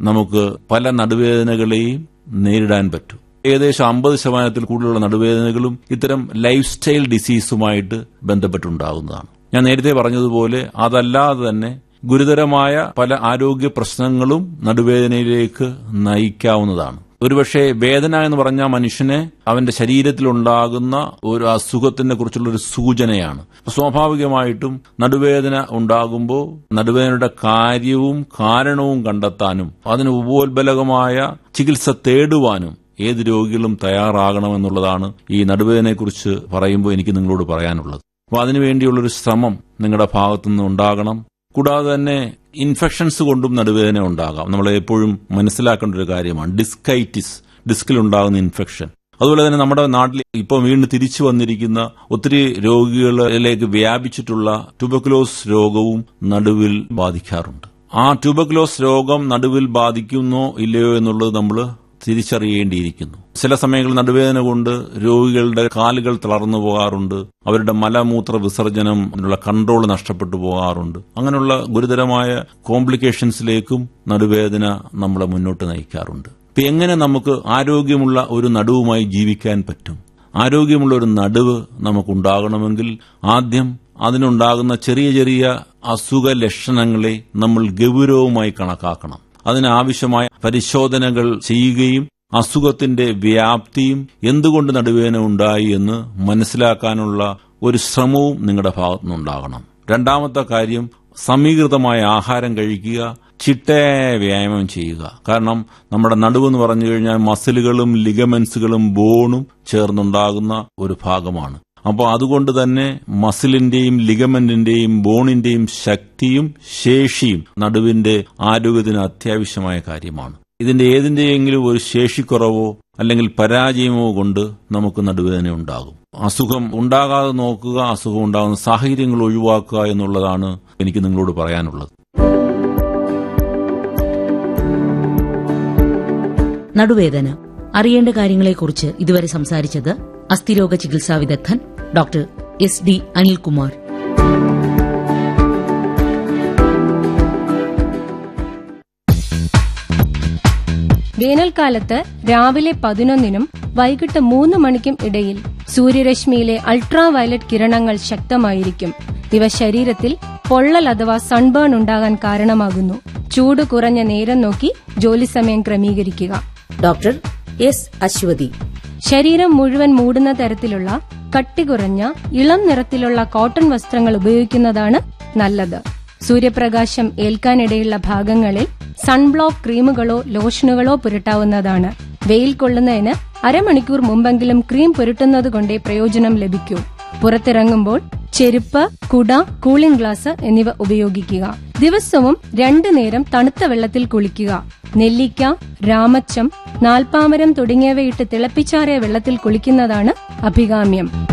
നമുക്ക് പല നടുവേദനകളെയും നേരിടാൻ പറ്റും ഏകദേശം അമ്പത് ശതമാനത്തിൽ കൂടുതലുള്ള നടുവേദനകളും ഇത്തരം ലൈഫ് സ്റ്റൈൽ ഡിസീസുമായിട്ട് ബന്ധപ്പെട്ടുണ്ടാകുന്നതാണ് ഞാൻ നേരത്തെ പറഞ്ഞതുപോലെ അതല്ലാതെ തന്നെ ഗുരുതരമായ പല ആരോഗ്യ പ്രശ്നങ്ങളും നടുവേദനയിലേക്ക് നയിക്കാവുന്നതാണ് ഒരുപക്ഷെ വേദന എന്ന് പറഞ്ഞാൽ മനുഷ്യനെ അവന്റെ ശരീരത്തിലുണ്ടാകുന്ന ഒരു അസുഖത്തിനെ കുറിച്ചുള്ള ഒരു സൂചനയാണ് സ്വാഭാവികമായിട്ടും നടുവേദന ഉണ്ടാകുമ്പോൾ നടുവേദനയുടെ കാര്യവും കാരണവും കണ്ടെത്താനും അതിന് ഉപോത്ബലകമായ ചികിത്സ തേടുവാനും ഏത് രോഗികളും തയ്യാറാകണമെന്നുള്ളതാണ് ഈ നടുവേദനയെക്കുറിച്ച് പറയുമ്പോൾ എനിക്ക് നിങ്ങളോട് പറയാനുള്ളത് അപ്പോൾ അതിനുവേണ്ടിയുള്ളൊരു ശ്രമം നിങ്ങളുടെ ഭാഗത്തുനിന്ന് ഉണ്ടാകണം കൂടാതെ തന്നെ ഇൻഫെക്ഷൻസ് കൊണ്ടും നടുവേദന ഉണ്ടാകാം നമ്മൾ എപ്പോഴും മനസ്സിലാക്കേണ്ട ഒരു കാര്യമാണ് ഡിസ്കൈറ്റിസ് ഡിസ്കിലുണ്ടാകുന്ന ഇൻഫെക്ഷൻ അതുപോലെ തന്നെ നമ്മുടെ നാട്ടിൽ ഇപ്പോൾ വീണ്ടും തിരിച്ചു വന്നിരിക്കുന്ന ഒത്തിരി രോഗികളിലേക്ക് വ്യാപിച്ചിട്ടുള്ള ട്യൂബക്കുലോസ് രോഗവും നടുവിൽ ബാധിക്കാറുണ്ട് ആ ട്യൂബക്കുലോസ് രോഗം നടുവിൽ ബാധിക്കുന്നോ ഇല്ലയോ എന്നുള്ളത് നമ്മൾ തിരിച്ചറിയേണ്ടിയിരിക്കുന്നു ചില സമയങ്ങളിൽ നടുവേദന കൊണ്ട് രോഗികളുടെ കാലുകൾ തളർന്നു പോകാറുണ്ട് അവരുടെ മലമൂത്ര വിസർജനം അതിനുള്ള കൺട്രോൾ നഷ്ടപ്പെട്ടു പോകാറുണ്ട് അങ്ങനെയുള്ള ഗുരുതരമായ കോംപ്ലിക്കേഷൻസിലേക്കും നടുവേദന നമ്മളെ മുന്നോട്ട് നയിക്കാറുണ്ട് ഇപ്പൊ എങ്ങനെ നമുക്ക് ആരോഗ്യമുള്ള ഒരു നടുവുമായി ജീവിക്കാൻ പറ്റും ആരോഗ്യമുള്ള ഒരു നടുവ് നമുക്കുണ്ടാകണമെങ്കിൽ ആദ്യം അതിനുണ്ടാകുന്ന ചെറിയ ചെറിയ അസുഖ ലക്ഷണങ്ങളെ നമ്മൾ ഗൗരവമായി കണക്കാക്കണം അതിനാവശ്യമായ പരിശോധനകൾ ചെയ്യുകയും അസുഖത്തിന്റെ വ്യാപ്തിയും എന്തുകൊണ്ട് നടുവേദന ഉണ്ടായി എന്ന് മനസ്സിലാക്കാനുള്ള ഒരു ശ്രമവും നിങ്ങളുടെ ഭാഗത്തുനിന്നുണ്ടാകണം രണ്ടാമത്തെ കാര്യം സമീകൃതമായ ആഹാരം കഴിക്കുക ചിട്ടയായ വ്യായാമം ചെയ്യുക കാരണം നമ്മുടെ നടുവെന്ന് പറഞ്ഞു കഴിഞ്ഞാൽ മസിലുകളും ലിഗമെന്റ്സുകളും ബോണും ചേർന്നുണ്ടാകുന്ന ഒരു ഭാഗമാണ് അപ്പോൾ അതുകൊണ്ട് തന്നെ മസിലിന്റെയും ലിഗമെന്റിന്റെയും ബോണിന്റെയും ശക്തിയും ശേഷിയും നടുവിന്റെ ആരോഗ്യത്തിന് അത്യാവശ്യമായ കാര്യമാണ് ഇതിന്റെ ഏതിന്റെയെങ്കിലും ഒരു ശേഷിക്കുറവോ അല്ലെങ്കിൽ പരാജയമോ കൊണ്ട് നമുക്ക് നടുവേദന ഉണ്ടാകും അസുഖം ഉണ്ടാകാതെ നോക്കുക അസുഖം ഉണ്ടാകുന്ന സാഹചര്യങ്ങൾ ഒഴിവാക്കുക എന്നുള്ളതാണ് എനിക്ക് നിങ്ങളോട് പറയാനുള്ളത് നടുവേദന അറിയേണ്ട കാര്യങ്ങളെക്കുറിച്ച് ഇതുവരെ സംസാരിച്ചത് അസ്ഥിരോഗ ചികിത്സാ വിദഗ്ധൻ ഡോക്ടർ എസ് ഡി അനിൽകുമാർ വേനൽക്കാലത്ത് രാവിലെ പതിനൊന്നിനും വൈകിട്ട് മൂന്ന് മണിക്കും ഇടയിൽ സൂര്യരശ്മിയിലെ അൾട്രാ വയലറ്റ് കിരണങ്ങൾ ശക്തമായിരിക്കും ഇവ ശരീരത്തിൽ പൊള്ളൽ അഥവാ സൺബേൺ ഉണ്ടാകാൻ കാരണമാകുന്നു ചൂട് കുറഞ്ഞ നേരം നോക്കി ജോലി സമയം ക്രമീകരിക്കുക ഡോക്ടർ എസ് അശ്വതി ശരീരം മുഴുവൻ മൂടുന്ന തരത്തിലുള്ള കട്ടി കുറഞ്ഞ ഇളം നിറത്തിലുള്ള കോട്ടൺ വസ്ത്രങ്ങൾ ഉപയോഗിക്കുന്നതാണ് നല്ലത് സൂര്യപ്രകാശം ഏൽക്കാനിടയുള്ള ഭാഗങ്ങളിൽ സൺബ്ലോക്ക് ക്രീമുകളോ ലോഷനുകളോ പുരട്ടാവുന്നതാണ് വെയിൽ കൊള്ളുന്നതിന് അരമണിക്കൂർ മുമ്പെങ്കിലും ക്രീം പുരട്ടുന്നത് കൊണ്ടേ പ്രയോജനം ലഭിക്കൂ പുറത്തിറങ്ങുമ്പോൾ ചെരുപ്പ് കുട കൂളിംഗ് ഗ്ലാസ് എന്നിവ ഉപയോഗിക്കുക ദിവസവും രണ്ടു നേരം തണുത്ത വെള്ളത്തിൽ കുളിക്കുക നെല്ലിക്ക രാമച്ചം നാൽപ്പാമരം തുടങ്ങിയവയിട്ട് തിളപ്പിച്ചാറിയ വെള്ളത്തിൽ കുളിക്കുന്നതാണ് അഭികാമ്യം